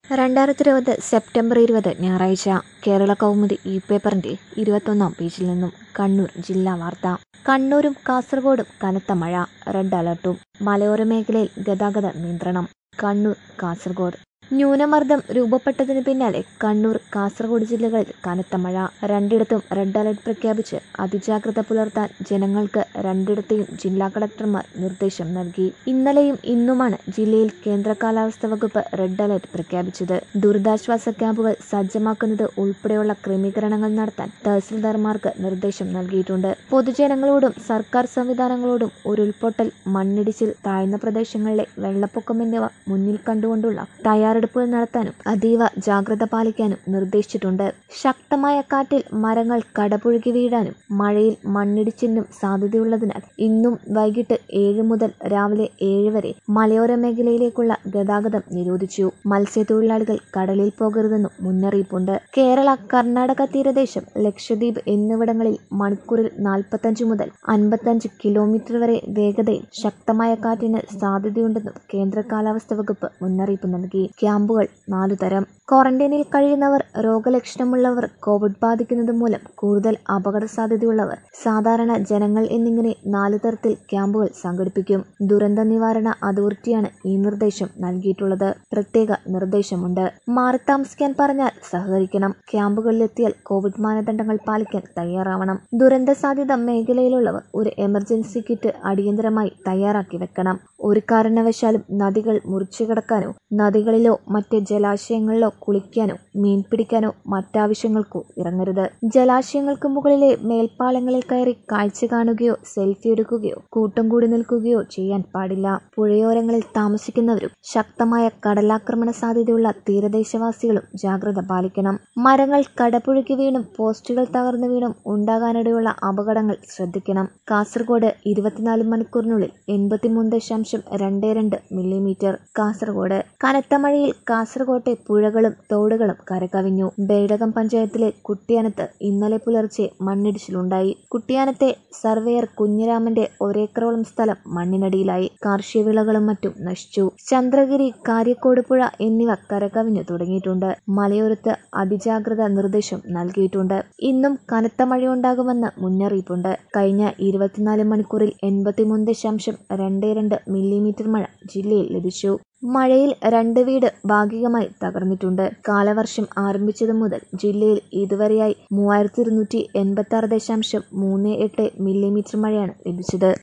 രണ്ടായിരത്തി ഇരുപത് സെപ്റ്റംബർ ഇരുപത് ഞായറാഴ്ച കേരള കൗമുദി ഇ പേപ്പറിന്റെ ഇരുപത്തൊന്നാം പേജിൽ നിന്നും കണ്ണൂർ ജില്ലാ വാർത്ത കണ്ണൂരും കാസർഗോഡും കനത്ത മഴ റെഡ് അലർട്ടും മലയോര മേഖലയിൽ ഗതാഗത നിയന്ത്രണം കണ്ണൂർ കാസർഗോഡ് ന്യൂനമർദ്ദം രൂപപ്പെട്ടതിന് പിന്നാലെ കണ്ണൂർ കാസർഗോഡ് ജില്ലകളിൽ കനത്ത മഴ രണ്ടിടത്തും റെഡ് അലർട്ട് പ്രഖ്യാപിച്ച് അതിജാഗ്രത പുലർത്താൻ ജനങ്ങൾക്ക് രണ്ടിടത്തെയും ജില്ലാ കളക്ടർമാർ നിർദ്ദേശം നൽകി ഇന്നലെയും ഇന്നുമാണ് ജില്ലയിൽ കേന്ദ്ര കാലാവസ്ഥാ വകുപ്പ് റെഡ് അലർട്ട് പ്രഖ്യാപിച്ചത് ദുരിതാശ്വാസ ക്യാമ്പുകൾ സജ്ജമാക്കുന്നത് ഉൾപ്പെടെയുള്ള ക്രമീകരണങ്ങൾ നടത്താൻ തഹസിൽദാർമാർക്ക് നിർദ്ദേശം നൽകിയിട്ടുണ്ട് പൊതുജനങ്ങളോടും സർക്കാർ സംവിധാനങ്ങളോടും ഉരുൾപൊട്ടൽ മണ്ണിടിച്ചിൽ താഴ്ന്ന പ്രദേശങ്ങളിലെ വെള്ളപ്പൊക്കം എന്നിവ മുന്നിൽ കണ്ടുകൊണ്ടുള്ള തയ്യാറെടുപ്പുകൾ നടത്താനും അതീവ ജാഗ്രത പാലിക്കാനും നിർദ്ദേശിച്ചിട്ടുണ്ട് ശക്തമായ കാറ്റിൽ മരങ്ങൾ കടപുഴകി വീഴാനും മഴയിൽ മണ്ണിടിച്ചിലിനും സാധ്യതയുള്ളതിനാൽ ഇന്നും വൈകിട്ട് ഏഴ് മുതൽ രാവിലെ ഏഴ് വരെ മലയോര മേഖലയിലേക്കുള്ള ഗതാഗതം നിരോധിച്ചു മത്സ്യത്തൊഴിലാളികൾ കടലിൽ പോകരുതെന്നും മുന്നറിയിപ്പുണ്ട് കേരള കർണാടക തീരദേശം ലക്ഷദ്വീപ് എന്നിവിടങ്ങളിൽ മണിക്കൂറിൽ നാൽപ്പത്തഞ്ച് മുതൽ അൻപത്തഞ്ച് കിലോമീറ്റർ വരെ വേഗതയിൽ ശക്തമായ കാറ്റിന് സാധ്യതയുണ്ടെന്നും കേന്ദ്ര കാലാവസ്ഥാ വകുപ്പ് മുന്നറിയിപ്പ് നൽകി ക്യാമ്പുകൾ നാലു തരം ക്വാറന്റൈനിൽ കഴിയുന്നവർ രോഗലക്ഷണമുള്ളവർ കോവിഡ് ബാധിക്കുന്നത് മൂലം കൂടുതൽ അപകട സാധ്യതയുള്ളവർ സാധാരണ ജനങ്ങൾ എന്നിങ്ങനെ നാല് തരത്തിൽ ക്യാമ്പുകൾ സംഘടിപ്പിക്കും ദുരന്ത നിവാരണ അതോറിറ്റിയാണ് ഈ നിർദ്ദേശം നൽകിയിട്ടുള്ളത് പ്രത്യേക നിർദ്ദേശമുണ്ട് മാറി താമസിക്കാൻ പറഞ്ഞാൽ സഹകരിക്കണം ക്യാമ്പുകളിലെത്തിയാൽ കോവിഡ് മാനദണ്ഡങ്ങൾ പാലിക്കാൻ തയ്യാറാവണം ദുരന്ത സാധ്യത മേഖലയിലുള്ളവർ ഒരു എമർജൻസി കിറ്റ് അടിയന്തരമായി തയ്യാറാക്കി വെക്കണം ഒരു കാരണവശാലും നദികൾ മുറിച്ചു കടക്കാനോ നദികളിലോ മറ്റ് ജലാശയങ്ങളിലോ കുളിക്കാനോ മീൻ പിടിക്കാനോ മറ്റാവശ്യങ്ങൾക്കോ ഇറങ്ങരുത് ജലാശയങ്ങൾക്ക് മുകളിലെ മേൽപ്പാലങ്ങളിൽ കയറി കാഴ്ച കാണുകയോ സെൽഫി എടുക്കുകയോ കൂട്ടം കൂടി നിൽക്കുകയോ ചെയ്യാൻ പാടില്ല പുഴയോരങ്ങളിൽ താമസിക്കുന്നവരും ശക്തമായ കടലാക്രമണ സാധ്യതയുള്ള തീരദേശവാസികളും ജാഗ്രത പാലിക്കണം മരങ്ങൾ കടപുഴകി വീണും പോസ്റ്റുകൾ തകർന്നു വീണും ഉണ്ടാകാനിടയുള്ള അപകടങ്ങൾ ശ്രദ്ധിക്കണം കാസർഗോഡ് ഇരുപത്തിനാല് മണിക്കൂറിനുള്ളിൽ എൺപത്തിമൂന്ന് ദശാംശം രണ്ട് രണ്ട് മില്ലിമീറ്റർ കാസർഗോഡ് കനത്ത മഴയിൽ കാസർഗോട്ടെ പുഴകളും തോടുകളും കരകവിഞ്ഞു ബേഡകം പഞ്ചായത്തിലെ കുട്ടിയാനത്ത് ഇന്നലെ പുലർച്ചെ മണ്ണിടിച്ചിലുണ്ടായി കുട്ടിയാനത്തെ സർവേയർ കുഞ്ഞിരാമന്റെ ഒരേക്കറോളം സ്ഥലം മണ്ണിനടിയിലായി കാർഷിക വിളകളും മറ്റും നശിച്ചു ചന്ദ്രഗിരി കാര്യക്കോട് പുഴ എന്നിവ കരകവിഞ്ഞു തുടങ്ങിയിട്ടുണ്ട് മലയോരത്ത് അതിജാഗ്രത നിർദ്ദേശം നൽകിയിട്ടുണ്ട് ഇന്നും കനത്ത മഴയുണ്ടാകുമെന്ന് മുന്നറിയിപ്പുണ്ട് കഴിഞ്ഞ ഇരുപത്തിനാല് മണിക്കൂറിൽ എൺപത്തിമൂന്ന് ദശാംശം രണ്ട് രണ്ട് മില്ലിമീറ്റർ മഴ ജില്ലയിൽ ലഭിച്ചു മഴയിൽ രണ്ട് വീട് ഭാഗികമായി തകർന്നിട്ടുണ്ട് കാലവർഷം ആരംഭിച്ചതു മുതൽ ജില്ലയിൽ ഇതുവരെയായി മൂവായിരത്തി ഇരുന്നൂറ്റി എൺപത്തി ആറ് ദശാംശം മൂന്ന് എട്ട് മില്ലിമീറ്റർ മഴയാണ് ലഭിച്ചത്